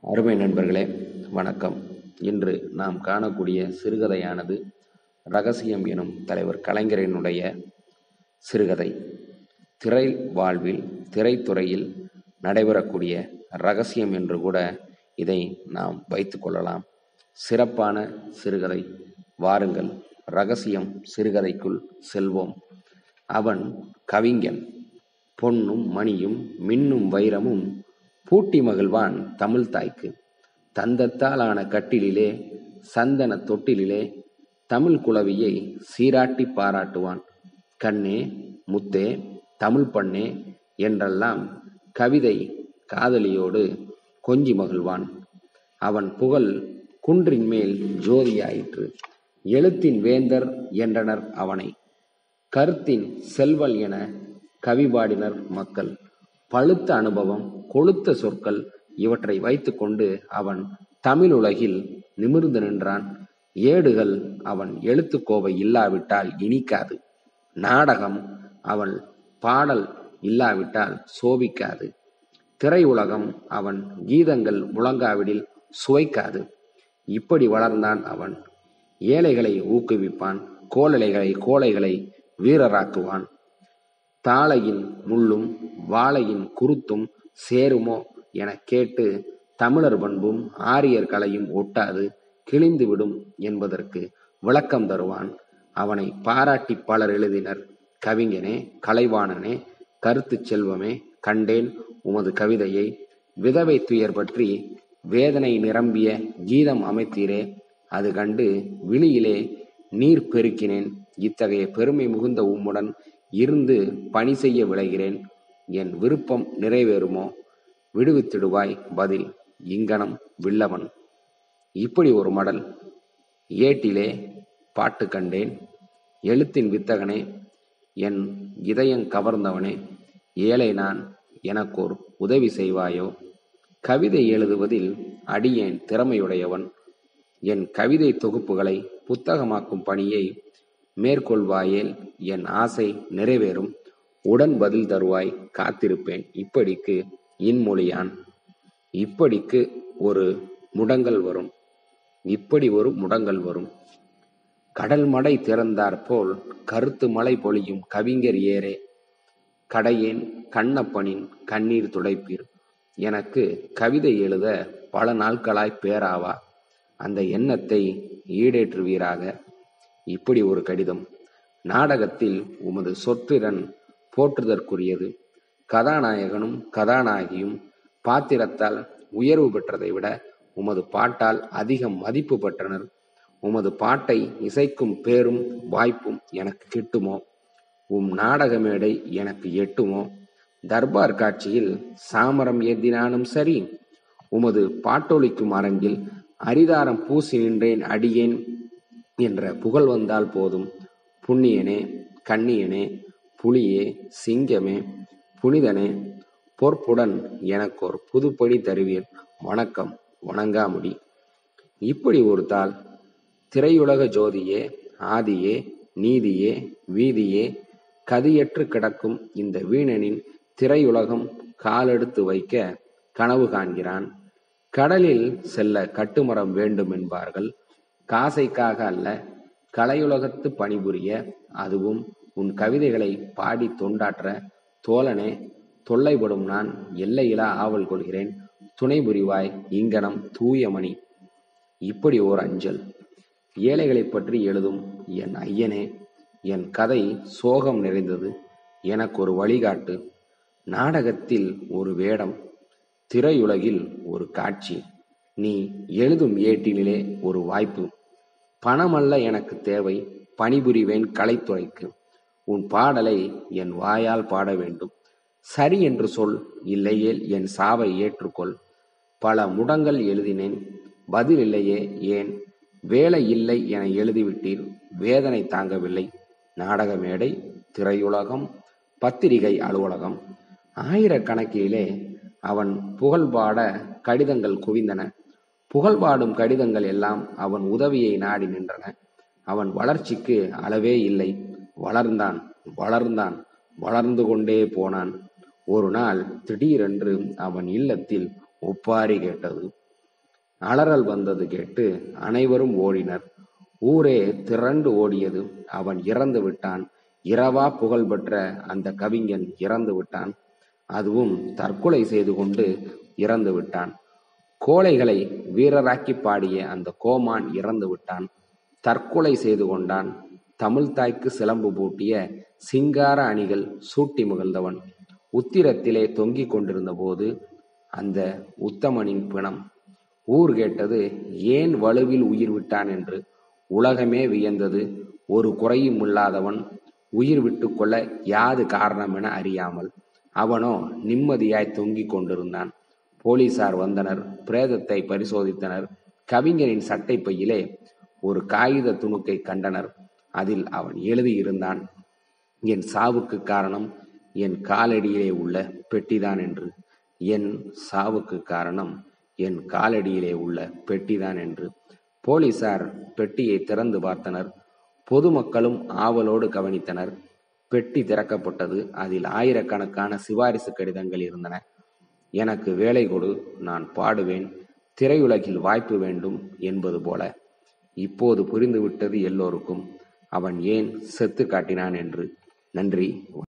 அருமை நண்பர்களே வணக்கம் இன்று நாம் காணக்கூடிய சிறுகதையானது ரகசியம் எனும் தலைவர் கலைஞரினுடைய சிறுகதை திரை வாழ்வில் திரைத்துறையில் நடைபெறக்கூடிய ரகசியம் என்று கூட இதை நாம் வைத்து கொள்ளலாம் சிறப்பான சிறுகதை வாருங்கள் ரகசியம் சிறுகதைக்குள் செல்வோம் அவன் கவிஞன் பொன்னும் மணியும் மின்னும் வைரமும் பூட்டி மகிழ்வான் தமிழ் தாய்க்கு தந்தத்தால் ஆன கட்டிலிலே சந்தன தொட்டிலிலே தமிழ் குளவியை சீராட்டி பாராட்டுவான் கண்ணே முத்தே தமிழ் பண்ணே என்றெல்லாம் கவிதை காதலியோடு கொஞ்சி மகிழ்வான் அவன் புகழ் குன்றின் மேல் ஜோதியாயிற்று எழுத்தின் வேந்தர் என்றனர் அவனை கருத்தின் செல்வல் என கவிபாடினர் மக்கள் பழுத்த அனுபவம் கொளுத்த சொற்கள் இவற்றை வைத்துக்கொண்டு அவன் தமிழுலகில் நிமிர்ந்து நின்றான் ஏடுகள் அவன் எழுத்துக்கோவை இல்லாவிட்டால் இனிக்காது நாடகம் அவன் பாடல் இல்லாவிட்டால் சோபிக்காது திரையுலகம் அவன் கீதங்கள் முழங்காவிடில் சுவைக்காது இப்படி வளர்ந்தான் அவன் ஏழைகளை ஊக்குவிப்பான் கோழலைகளை கோழைகளை வீரராக்குவான் தாளையின் முள்ளும் வாழையின் குருத்தும் சேருமோ எனக் கேட்டு தமிழர் பண்பும் ஆரியர் கலையும் ஒட்டாது கிழிந்துவிடும் என்பதற்கு விளக்கம் தருவான் அவனை பாராட்டி பலர் எழுதினர் கவிஞனே கலைவாணனே கருத்துச் செல்வமே கண்டேன் உமது கவிதையை விதவை துயர் பற்றி வேதனை நிரம்பிய கீதம் அமைத்தீரே அது கண்டு விழியிலே நீர் பெருக்கினேன் இத்தகைய பெருமை மிகுந்த உம்முடன் இருந்து பணி செய்ய விளைகிறேன் என் விருப்பம் நிறைவேறுமோ விடுவித்திடுவாய் பதில் இங்கனம் வில்லவன் இப்படி ஒரு மடல் ஏட்டிலே பாட்டு கண்டேன் எழுத்தின் வித்தகனே என் இதயம் கவர்ந்தவனே ஏழை நான் எனக்கோர் உதவி செய்வாயோ கவிதை எழுதுவதில் அடியேன் திறமையுடையவன் என் கவிதை தொகுப்புகளை புத்தகமாக்கும் பணியை மேற்கொள்வாயேல் என் ஆசை நிறைவேறும் உடன் பதில் தருவாய் காத்திருப்பேன் இப்படிக்கு இன்மொழியான் இப்படிக்கு ஒரு முடங்கல் வரும் இப்படி ஒரு முடங்கல் வரும் கடல் மடை திறந்தாற் போல் கருத்து மழை பொழியும் கவிஞர் ஏரே கடையேன் கண்ணப்பனின் கண்ணீர் துடைப்பீர் எனக்கு கவிதை எழுத பல நாட்களாய் பேராவா அந்த எண்ணத்தை ஈடேற்றுவீராக இப்படி ஒரு கடிதம் நாடகத்தில் உமது சொற்றிறன் போற்றுதற்குரியது கதாநாயகனும் கதாநாயகியும் பாத்திரத்தால் உயர்வு பெற்றதை விட உமது பாட்டால் அதிகம் மதிப்பு பெற்றனர் உமது பாட்டை இசைக்கும் பேரும் வாய்ப்பும் எனக்கு கிட்டுமோ உம் நாடக மேடை எனக்கு எட்டுமோ தர்பார் காட்சியில் சாமரம் ஏந்தினாலும் சரி உமது பாட்டொலிக்கும் அரங்கில் அரிதாரம் பூசி நின்றேன் அடியேன் என்ற புகழ் வந்தால் போதும் புண்ணியனே கண்ணியனே புலியே சிங்கமே புனிதனே பொற்புடன் எனக்கோர் புதுப்படி தருவீர் வணக்கம் வணங்காமுடி இப்படி ஒரு தாள் திரையுலக ஜோதியே ஆதியே நீதியே வீதியே கதியற்று கிடக்கும் இந்த வீணனின் திரையுலகம் காலெடுத்து வைக்க கனவு காண்கிறான் கடலில் செல்ல கட்டுமரம் வேண்டும் என்பார்கள் காசைக்காக அல்ல கலையுலகத்து பணிபுரிய அதுவும் உன் கவிதைகளை பாடி தொண்டாற்ற தோழனே தொல்லைப்படும் நான் எல்லையிலா ஆவல் கொள்கிறேன் துணை புரிவாய் இங்கனம் தூயமணி இப்படி ஓர் அஞ்சல் ஏழைகளைப் பற்றி எழுதும் என் ஐயனே என் கதை சோகம் நிறைந்தது எனக்கு ஒரு வழிகாட்டு நாடகத்தில் ஒரு வேடம் திரையுலகில் ஒரு காட்சி நீ எழுதும் ஏட்டிலே ஒரு வாய்ப்பு பணமல்ல எனக்கு தேவை பணிபுரிவேன் கலைத்துறைக்கு உன் பாடலை என் வாயால் பாட வேண்டும் சரி என்று சொல் இல்லையேல் என் சாவை ஏற்றுக்கொள் பல முடங்கள் எழுதினேன் பதில் இல்லையே ஏன் வேலை இல்லை என எழுதிவிட்டீர் வேதனை தாங்கவில்லை நாடக மேடை திரையுலகம் பத்திரிகை அலுவலகம் ஆயிரக்கணக்கிலே அவன் புகழ்பாட கடிதங்கள் குவிந்தன புகழ்பாடும் கடிதங்கள் எல்லாம் அவன் உதவியை நாடி நின்றன அவன் வளர்ச்சிக்கு அளவே இல்லை வளர்ந்தான் வளர்ந்தான் வளர்ந்து கொண்டே போனான் ஒரு நாள் திடீரென்று அவன் இல்லத்தில் ஒப்பாரி கேட்டது அலறல் வந்தது கேட்டு அனைவரும் ஓடினர் ஊரே திரண்டு ஓடியது அவன் இறந்து விட்டான் இரவா புகழ்பெற்ற அந்த கவிஞன் இறந்து விட்டான் அதுவும் தற்கொலை செய்து கொண்டு இறந்து விட்டான் கோழைகளை வீரராக்கி பாடிய அந்த கோமான் இறந்து விட்டான் தற்கொலை செய்து கொண்டான் தமிழ்தாய்க்கு சிலம்பு பூட்டிய சிங்கார அணிகள் சூட்டி முகழ்ந்தவன் உத்திரத்திலே தொங்கிக் கொண்டிருந்த போது அந்த உத்தமனின் பிணம் ஊர் கேட்டது ஏன் வலுவில் உயிர் விட்டான் என்று உலகமே வியந்தது ஒரு குறையும் இல்லாதவன் உயிர் விட்டுக்கொள்ள யாது காரணம் என அறியாமல் அவனோ நிம்மதியாய் தொங்கிக் கொண்டிருந்தான் போலீசார் வந்தனர் பிரேதத்தை பரிசோதித்தனர் கவிஞனின் சட்டை பையிலே ஒரு காகித துணுக்கை கண்டனர் அதில் அவன் எழுதியிருந்தான் என் சாவுக்கு காரணம் என் காலடியிலே உள்ள பெட்டிதான் என்று என் சாவுக்கு காரணம் என் காலடியிலே உள்ள பெட்டிதான் என்று போலீசார் பெட்டியை திறந்து பார்த்தனர் பொதுமக்களும் ஆவலோடு கவனித்தனர் பெட்டி திறக்கப்பட்டது அதில் ஆயிரக்கணக்கான சிபாரிசு கடிதங்கள் இருந்தன எனக்கு வேலை கொடு நான் பாடுவேன் திரையுலகில் வாய்ப்பு வேண்டும் என்பது போல இப்போது புரிந்துவிட்டது எல்லோருக்கும் அவன் ஏன் செத்து காட்டினான் என்று நன்றி